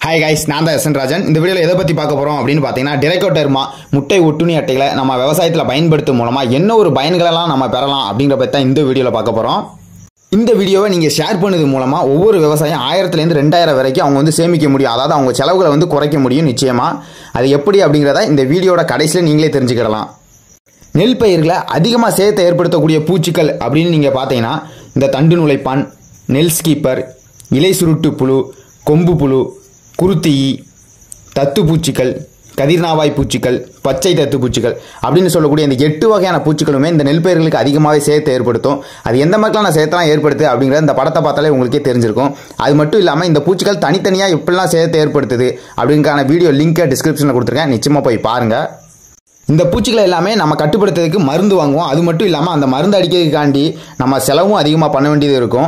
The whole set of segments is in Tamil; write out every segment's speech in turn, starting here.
ஹாய் கைஸ் நான் தான் எஸ்என் ராஜன் இந்த வீடியோவில் எதை பற்றி பார்க்க போகிறோம் அப்படின்னு பார்த்தீங்கன்னா டிரெக்டோட்டர்மா முட்டை ஒட்டுணி அட்டைகளை நம்ம விவசாயத்தில் பயன்படுத்தும் மூலமாக என்ன ஒரு பயன்களெல்லாம் நம்ம பெறலாம் அப்படிங்கிற பற்றி தான் இந்த வீடியோவில் பார்க்க போகிறோம் இந்த வீடியோவை நீங்கள் ஷேர் பண்ணது மூலமாக ஒவ்வொரு விவசாயம் ஆயிரத்துலேருந்து ரெண்டாயிரம் வரைக்கும் அவங்க வந்து சேமிக்க முடியும் அதாவது அவங்க செலவுகளை வந்து குறைக்க முடியும் நிச்சயமாக அது எப்படி அப்படிங்கிறத இந்த வீடியோட கடைசியில் நீங்களே தெரிஞ்சுக்கிடலாம் நெல் பயிர்களை அதிகமாக சேதத்தை ஏற்படுத்தக்கூடிய பூச்சிகள் அப்படின்னு நீங்கள் பார்த்தீங்கன்னா இந்த தண்டு நுழைப்பான் நெல் ஸ்கீப்பர் இலை சுருட்டு புழு கொம்பு புழு குருத்தியி தத்து பூச்சிகள் கதிர்நாவாய் பூச்சிகள் பச்சை தத்து பூச்சிகள் அப்படின்னு சொல்லக்கூடிய இந்த எட்டு வகையான பூச்சிகளுமே இந்த நெல் பயிர்களுக்கு அதிகமாகவே சேதத்தை ஏற்படுத்தும் அது எந்த மாதிரிலாம் சேதத்தெல்லாம் ஏற்படுத்து அப்படிங்கிறத இந்த படத்தை பார்த்தாலே உங்களுக்கே தெரிஞ்சிருக்கும் அது மட்டும் இல்லாமல் இந்த பூச்சிகள் தனித்தனியாக எப்படிலாம் சேதத்தை ஏற்படுத்துது அப்படிங்கான வீடியோ லிங்கை டிஸ்கிரிப்ஷனில் கொடுத்துருக்கேன் நிச்சயமாக போய் பாருங்கள் இந்த பூச்சிகளை எல்லாமே நம்ம கட்டுப்படுத்துறதுக்கு மருந்து வாங்குவோம் அது மட்டும் இல்லாமல் அந்த மருந்து அடிக்கிறதுக்காண்டி நம்ம செலவும் அதிகமாக பண்ண வேண்டியது இருக்கும்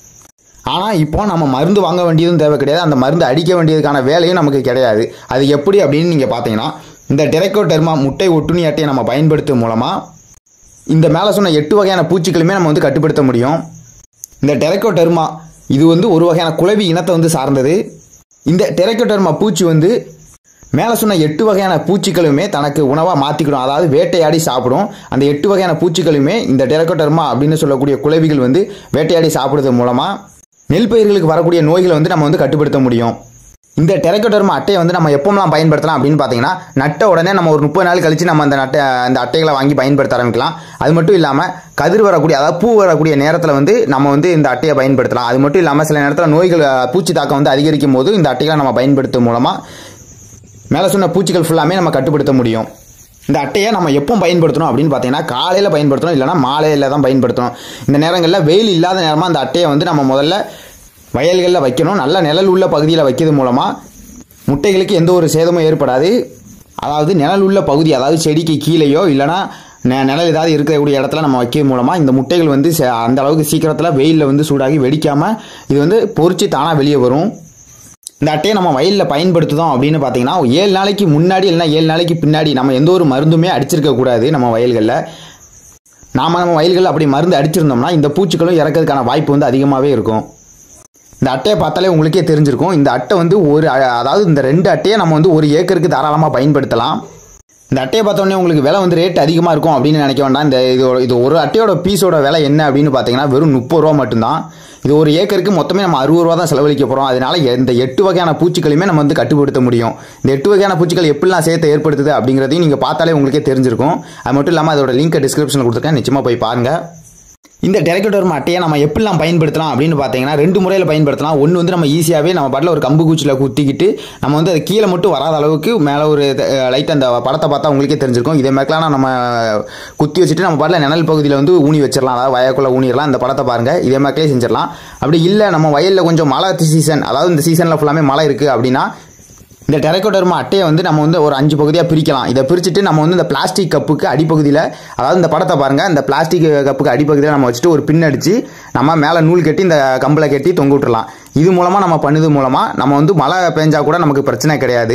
ஆனால் இப்போ நம்ம மருந்து வாங்க வேண்டியதும் தேவை கிடையாது அந்த மருந்து அடிக்க வேண்டியதுக்கான வேலையும் நமக்கு கிடையாது அது எப்படி அப்படின்னு நீங்கள் பார்த்தீங்கன்னா இந்த டெரைக்கோடெர்மா முட்டை ஒட்டுணி அட்டையை நம்ம பயன்படுத்தும் மூலமாக இந்த மேலே சொன்ன எட்டு வகையான பூச்சிகளுமே நம்ம வந்து கட்டுப்படுத்த முடியும் இந்த டெரைக்கோடெர்மா இது வந்து ஒரு வகையான குளவி இனத்தை வந்து சார்ந்தது இந்த டெரைக்கோடெர்மா பூச்சி வந்து மேலே சொன்ன எட்டு வகையான பூச்சிகளுமே தனக்கு உணவாக மாற்றிக்கிடும் அதாவது வேட்டையாடி சாப்பிடும் அந்த எட்டு வகையான பூச்சிகளுமே இந்த டெரக்கோட்டர்மா அப்படின்னு சொல்லக்கூடிய குளவிகள் வந்து வேட்டையாடி சாப்பிடுறது மூலமாக நெல் பயிர்களுக்கு வரக்கூடிய நோய்களை வந்து நம்ம வந்து கட்டுப்படுத்த முடியும் இந்த டெரக்கோட்டர்மா அட்டையை வந்து நம்ம எப்போலாம் பயன்படுத்தலாம் அப்படின்னு பார்த்தீங்கன்னா நட்ட உடனே நம்ம ஒரு முப்பது நாள் கழிச்சு நம்ம அந்த நட்டை அந்த அட்டைகளை வாங்கி பயன்படுத்த ஆரம்பிக்கலாம் அது மட்டும் இல்லாமல் கதிர் வரக்கூடிய அதாவது பூ வரக்கூடிய நேரத்தில் வந்து நம்ம வந்து இந்த அட்டையை பயன்படுத்தலாம் அது மட்டும் இல்லாமல் சில நேரத்தில் நோய்கள் பூச்சி தாக்கம் வந்து அதிகரிக்கும் போது இந்த அட்டைகளை நம்ம பயன்படுத்தும் மூலமாக மேலே சொன்ன பூச்சிகள் ஃபுல்லாமே நம்ம கட்டுப்படுத்த முடியும் இந்த அட்டையை நம்ம எப்போ பயன்படுத்தணும் அப்படின்னு பார்த்தீங்கன்னா காலையில் பயன்படுத்தணும் இல்லைனா மாலையில் தான் பயன்படுத்தணும் இந்த நேரங்களில் வெயில் இல்லாத நேரமாக அந்த அட்டையை வந்து நம்ம முதல்ல வயல்களில் வைக்கணும் நல்ல நிழல் உள்ள பகுதியில் வைக்கிறது மூலமாக முட்டைகளுக்கு எந்த ஒரு சேதமும் ஏற்படாது அதாவது நிழல் உள்ள பகுதி அதாவது செடிக்கு கீழேயோ இல்லைனா நெ- நிழல் ஏதாவது இருக்கக்கூடிய இடத்துல நம்ம வைக்கிறது மூலமாக இந்த முட்டைகள் வந்து சே- அந்த அளவுக்கு சீக்கிரத்தில் வெயிலில் வந்து சூடாகி வெடிக்காமல் இது வந்து பொறிச்சு தானாக வெளியே வரும் இந்த அட்டையை நம்ம வயலில் பயன்படுத்துதோம் அப்படின்னு பார்த்தீங்கன்னா ஏழு நாளைக்கு முன்னாடி இல்லைன்னா ஏழு நாளைக்கு பின்னாடி நம்ம எந்த ஒரு மருந்துமே அடிச்சிருக்க கூடாது நம்ம வயல்களில் நாம நம்ம வயல்களில் அப்படி மருந்து அடிச்சிருந்தோம்னா இந்த பூச்சிகளும் இறக்கிறதுக்கான வாய்ப்பு வந்து அதிகமாகவே இருக்கும் இந்த அட்டையை பார்த்தாலே உங்களுக்கே தெரிஞ்சிருக்கும் இந்த அட்டை வந்து ஒரு அ- அதாவது இந்த ரெண்டு அட்டையை நம்ம வந்து ஒரு ஏக்கருக்கு தாராளமாக பயன்படுத்தலாம் இந்த அட்டையை பார்த்தோன்னே உங்களுக்கு விலை வந்து ரேட் அதிகமாக இருக்கும் அப்படின்னு நினைக்க வேண்டாம் இந்த இது ஒரு- இது ஒரு அட்டையோட பீஸோட விலை என்ன அப்படின்னு பார்த்தீங்கன்னா வெறும் முப்பது ரூபா மட்டும்தான் இது ஒரு ஏக்கருக்கு மொத்தமே நம்ம அறுபது ரூபா தான் செலவழிக்க போகிறோம் அதனால இந்த எட்டு வகையான பூச்சிகளையுமே நம்ம வந்து கட்டுப்படுத்த முடியும் இந்த எட்டு வகையான பூச்சிகள் எப்படிலாம் சேர்த்து ஏற்படுத்துது அப்படிங்கிறதையும் நீங்கள் பார்த்தாலே உங்களுக்கே தெரிஞ்சிருக்கும் அது மட்டும் இல்லாமல் அதோட லிங்க் டிஸ்கிரிப்ஷனில் கொடுத்துருக்கேன் நிச்சயமாக போய் பாருங்கள் இந்த டெரக்டோடர்மா அட்டையை நம்ம எப்படிலாம் பயன்படுத்தலாம் அப்படின்னு பார்த்தீங்கன்னா ரெண்டு முறையில் பயன்படுத்தலாம் ஒன்று வந்து நம்ம ஈஸியாகவே நம்ம பாட்டில் ஒரு கம்பு குச்சியில் குத்திக்கிட்டு நம்ம வந்து அது கீழே மட்டும் வராத அளவுக்கு மேலே ஒரு லைட் அந்த படத்தை பார்த்தா உங்களுக்கே தெரிஞ்சிருக்கும் இதே மாதிரிலாம் நம்ம குத்தி வச்சுட்டு நம்ம பாட்டில் நிழல் பகுதியில் வந்து ஊனி வச்சிடலாம் அதாவது வயக்குள்ளே ஊனிடலாம் இந்த படத்தை பாருங்கள் இதே மாதிரிலே செஞ்சிடலாம் அப்படி இல்லை நம்ம வயலில் கொஞ்சம் மழை சீசன் அதாவது இந்த சீசனில் ஃபுல்லாமே மழை இருக்குது அப்படின்னா இந்த டெரக்கோடர்மா அட்டையை வந்து நம்ம வந்து ஒரு அஞ்சு பகுதியாக பிரிக்கலாம் இதை பிரிச்சுட்டு நம்ம வந்து இந்த பிளாஸ்டிக் கப்புக்கு அடிப்பகுதியில் அதாவது இந்த படத்தை பாருங்கள் இந்த பிளாஸ்டிக் கப்புக்கு அடிப்பகுதியில் நம்ம வச்சுட்டு ஒரு பின் அடித்து நம்ம மேலே நூல் கட்டி இந்த கம்பில் கட்டி தொங்க விட்டுறலாம் இது மூலமாக நம்ம பண்ணது மூலமாக நம்ம வந்து மழை பெஞ்சா கூட நமக்கு பிரச்சனை கிடையாது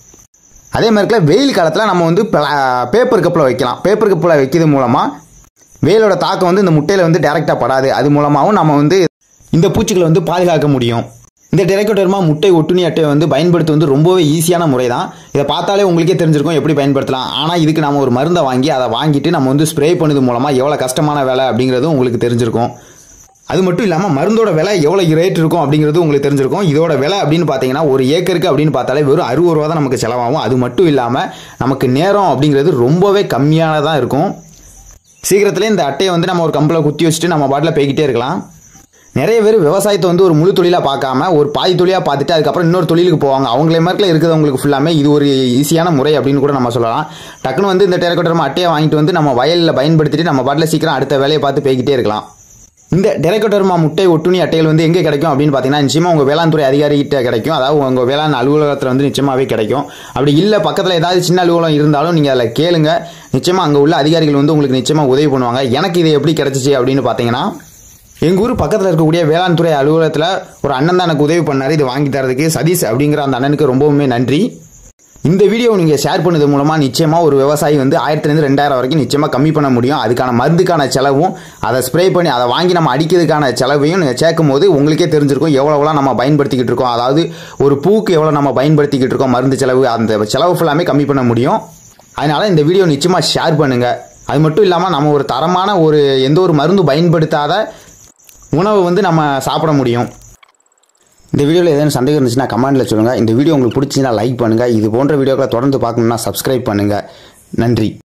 அதே மாதிரில வெயில் காலத்தில் நம்ம வந்து பேப்பர் கப்பில் வைக்கலாம் பேப்பர் கப்பில் வைக்கிறது மூலமாக வெயிலோட தாக்கம் வந்து இந்த முட்டையில் வந்து டைரெக்டாக படாது அது மூலமாகவும் நம்ம வந்து இந்த பூச்சிகளை வந்து பாதுகாக்க முடியும் இந்த டெரக்கோட்டர்மா முட்டை ஒட்டுணி அட்டையை வந்து பயன்படுத்த வந்து ரொம்பவே ஈஸியான முறை தான் இதை பார்த்தாலே உங்களுக்கே தெரிஞ்சிருக்கும் எப்படி பயன்படுத்தலாம் ஆனால் இதுக்கு நம்ம ஒரு மருந்தை வாங்கி அதை வாங்கிட்டு நம்ம வந்து ஸ்ப்ரே பண்ணது மூலமாக எவ்வளோ கஷ்டமான வேலை அப்படிங்கிறதும் உங்களுக்கு தெரிஞ்சிருக்கும் அது மட்டும் இல்லாமல் மருந்தோட விலை எவ்வளோ ரேட் இருக்கும் அப்படிங்கிறது உங்களுக்கு தெரிஞ்சிருக்கும் இதோட விலை அப்படின்னு பார்த்தீங்கன்னா ஒரு ஏக்கருக்கு அப்படின்னு பார்த்தாலே வெறும் அறுபது ரூபா தான் நமக்கு செலவாகும் அது மட்டும் இல்லாமல் நமக்கு நேரம் அப்படிங்கிறது ரொம்பவே கம்மியானதாக இருக்கும் சீக்கிரத்திலே இந்த அட்டையை வந்து நம்ம ஒரு கம்பில் குத்தி வச்சுட்டு நம்ம பாட்டில் போய்கிட்டே இருக்கலாம் நிறைய பேர் விவசாயத்தை வந்து ஒரு முழு தொழிலாக பார்க்காம ஒரு பாதி தொழிலாக பார்த்துட்டு அதுக்கப்புறம் இன்னொரு தொழிலுக்கு போவாங்க அவங்களே மாதிரில இருக்கிறவங்களுக்கு ஃபுல்லாமே இது ஒரு ஈஸியான முறை அப்படின்னு கூட நம்ம சொல்லலாம் டக்குன்னு வந்து இந்த டெரக்கோட்டர்மா அட்டையை வாங்கிட்டு வந்து நம்ம வயலில் பயன்படுத்திட்டு நம்ம பாட்டில் சீக்கிரம் அடுத்த வேலையை பார்த்து போய்கிட்டே இருக்கலாம் இந்த டெரக்கோட்டர்மா முட்டை ஒட்டுணி அட்டைகள் வந்து எங்கே கிடைக்கும் அப்படின்னு பார்த்தீங்கன்னா நிச்சயமாக உங்கள் வேளாண் துறை அதிகாரிகிட்ட கிடைக்கும் அதாவது உங்கள் வேளாண் அலுவலகத்தில் வந்து நிச்சயமாகவே கிடைக்கும் அப்படி இல்லை பக்கத்தில் ஏதாவது சின்ன அலுவலகம் இருந்தாலும் நீங்கள் அதில் கேளுங்க நிச்சயமாக அங்கே உள்ள அதிகாரிகள் வந்து உங்களுக்கு நிச்சயமாக உதவி பண்ணுவாங்க எனக்கு இது எப்படி கிடைச்சிச்சு அப்படின்னு பார்த்தீங்கன்னா எங்கள் ஊர் பக்கத்தில் இருக்கக்கூடிய வேளாண் துறை அலுவலகத்தில் ஒரு அண்ணன் தான் எனக்கு உதவி பண்ணார் இது வாங்கி தரதுக்கு சதீஷ் அப்படிங்கிற அந்த அண்ணனுக்கு ரொம்பவுமே நன்றி இந்த வீடியோ நீங்கள் ஷேர் பண்ணது மூலமாக நிச்சயமாக ஒரு விவசாயி வந்து ஆயிரத்துலேருந்து ரெண்டாயிரம் வரைக்கும் நிச்சயமாக கம்மி பண்ண முடியும் அதுக்கான மருந்துக்கான செலவும் அதை ஸ்ப்ரே பண்ணி அதை வாங்கி நம்ம அடிக்கிறதுக்கான செலவையும் நீங்கள் சேர்க்கும் போது உங்களுக்கே தெரிஞ்சிருக்கும் எவ்வளோலாம் நம்ம பயன்படுத்திக்கிட்டு இருக்கோம் அதாவது ஒரு பூக்கு எவ்வளோ நம்ம பயன்படுத்திக்கிட்டு இருக்கோம் மருந்து செலவு அந்த செலவு ஃபுல்லாமே கம்மி பண்ண முடியும் அதனால் இந்த வீடியோ நிச்சயமாக ஷேர் பண்ணுங்கள் அது மட்டும் இல்லாமல் நம்ம ஒரு தரமான ஒரு எந்த ஒரு மருந்து பயன்படுத்தாத உணவை வந்து நம்ம சாப்பிட முடியும் இந்த வீடியோவில் ஏதேனும் சந்தேகம் இருந்துச்சுன்னா கமெண்ட்டில் சொல்லுங்கள் இந்த வீடியோ உங்களுக்கு பிடிச்சிங்கன்னா லைக் பண்ணுங்கள் இது போன்ற வீடியோக்களை தொடர்ந்து பார்க்கணுன்னா சப்ஸ்கிரைப் பண்ணுங்கள் நன்றி